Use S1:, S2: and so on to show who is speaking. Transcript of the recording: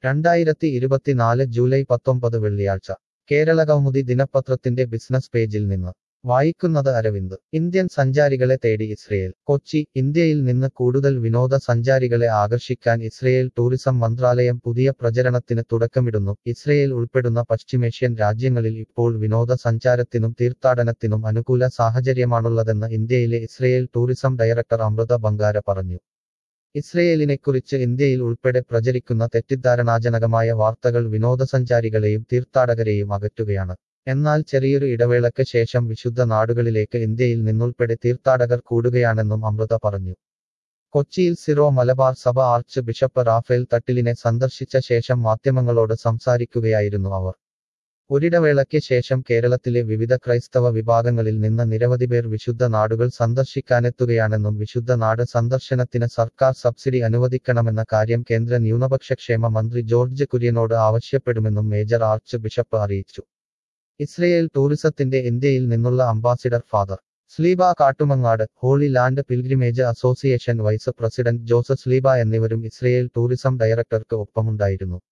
S1: രണ്ടായിരത്തി ഇരുപത്തിനാല് ജൂലൈ പത്തൊമ്പത് വെള്ളിയാഴ്ച കേരളകൗമുദി ദിനപത്രത്തിന്റെ ബിസിനസ് പേജിൽ നിന്ന് വായിക്കുന്നത് അരവിന്ദ് ഇന്ത്യൻ സഞ്ചാരികളെ തേടി ഇസ്രയേൽ കൊച്ചി ഇന്ത്യയിൽ നിന്ന് കൂടുതൽ വിനോദ സഞ്ചാരികളെ ആകർഷിക്കാൻ ഇസ്രയേൽ ടൂറിസം മന്ത്രാലയം പുതിയ പ്രചരണത്തിന് തുടക്കമിടുന്നു ഇസ്രയേൽ ഉൾപ്പെടുന്ന പശ്ചിമേഷ്യൻ രാജ്യങ്ങളിൽ ഇപ്പോൾ വിനോദ സഞ്ചാരത്തിനും തീർത്ഥാടനത്തിനും അനുകൂല സാഹചര്യമാണുള്ളതെന്ന് ഇന്ത്യയിലെ Israel tourism director Amrutha Bangara പറഞ്ഞു ഇസ്രയേലിനെക്കുറിച്ച് ഇന്ത്യയിൽ ഉൾപ്പെടെ പ്രചരിക്കുന്ന തെറ്റിദ്ധാരണാജനകമായ വാർത്തകൾ വിനോദസഞ്ചാരികളെയും തീർത്ഥാടകരെയും അകറ്റുകയാണ് എന്നാൽ ചെറിയൊരു ഇടവേളയ്ക്ക് ശേഷം വിശുദ്ധ നാടുകളിലേക്ക് ഇന്ത്യയിൽ നിന്നുൾപ്പെടെ തീർത്ഥാടകർ കൂടുകയാണെന്നും അമൃത പറഞ്ഞു കൊച്ചിയിൽ സിറോ മലബാർ സഭ ആർച്ച് ബിഷപ്പ് റാഫേൽ തട്ടിലിനെ സന്ദർശിച്ച ശേഷം മാധ്യമങ്ങളോട് സംസാരിക്കുകയായിരുന്നു അവർ ഒരിടവേളയ്ക്ക് ശേഷം കേരളത്തിലെ വിവിധ ക്രൈസ്തവ വിഭാഗങ്ങളിൽ നിന്ന് നിരവധി പേർ വിശുദ്ധ നാടുകൾ സന്ദർശിക്കാനെത്തുകയാണെന്നും വിശുദ്ധ നാട് സന്ദർശനത്തിന് സർക്കാർ സബ്സിഡി അനുവദിക്കണമെന്ന കാര്യം കേന്ദ്ര ന്യൂനപക്ഷ ക്ഷേമ മന്ത്രി ജോർജ് കുര്യനോട് ആവശ്യപ്പെടുമെന്നും മേജർ ആർച്ച് ബിഷപ്പ് അറിയിച്ചു ഇസ്രയേൽ ടൂറിസത്തിന്റെ ഇന്ത്യയിൽ നിന്നുള്ള ambassador father Sleeba Kattumangad holy land pilgrimage association vice president Joseph Sleeba എന്നിവരും ഇസ്രയേൽ ടൂറിസം ഡയറക്ടർക്ക് ഒപ്പമുണ്ടായിരുന്നു